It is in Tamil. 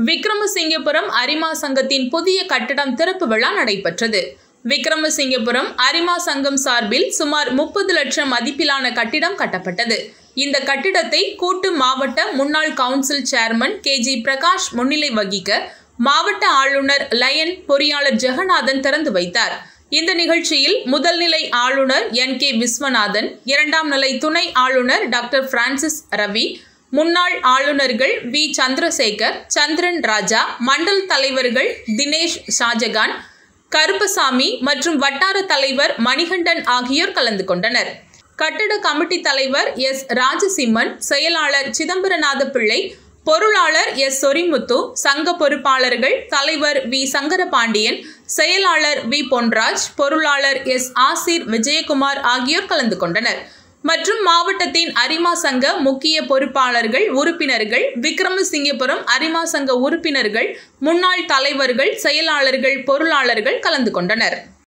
விக்ரமசிங்கபுரம் அரிமா சங்கத்தின் புதிய கட்டடம் திறப்பு விழா நடைபெற்றது விக்ரமசிங்கபுரம் அரிமா சங்கம் சார்பில் சுமார் முப்பது லட்சம் மதிப்பிலான கட்டிடம் கட்டப்பட்டது இந்த கட்டிடத்தை கூட்டு மாவட்ட முன்னாள் council chairman K G Prakash முன்னிலை வகிக்க மாவட்ட ஆளுநர் லயன் பொறியாளர் ஜெகநாதன் திறந்து வைத்தார் இந்த நிகழ்ச்சியில் முதல் நிலை ஆளுநர் என் கே விஸ்வநாதன் இரண்டாம் நிலை துணை ஆளுநர் டாக்டர் பிரான்சிஸ் ரவி முன்னாள் ஆளுநர்கள் வி சந்திரசேகர் சந்திரன் ராஜா மண்டல் தலைவர்கள் தினேஷ் ஷாஜகான் கருப்பசாமி மற்றும் வட்டார தலைவர் மணிகண்டன் ஆகியோர் கலந்து கொண்டனர் கட்டட கமிட்டி தலைவர் எஸ் ராஜசிம்மன் செயலாளர் சிதம்பரநாத பிள்ளை பொருளாளர் எஸ் சொரிமுத்து சங்க பொறுப்பாளர்கள் தலைவர் வி சங்கரபாண்டியன் செயலாளர் வி பொன்ராஜ் பொருளாளர் எஸ் ஆசிர் விஜயகுமார் ஆகியோர் கலந்து கொண்டனர் மற்றும் மாவட்டத்தின் அரிமா சங்க முக்கிய பொறுப்பாளர்கள் உறுப்பினர்கள் விக்ரமசிங்கபுரம் அரிமா சங்க உறுப்பினர்கள் முன்னாள் தலைவர்கள் செயலாளர்கள் பொருளாளர்கள் கலந்து கொண்டனர்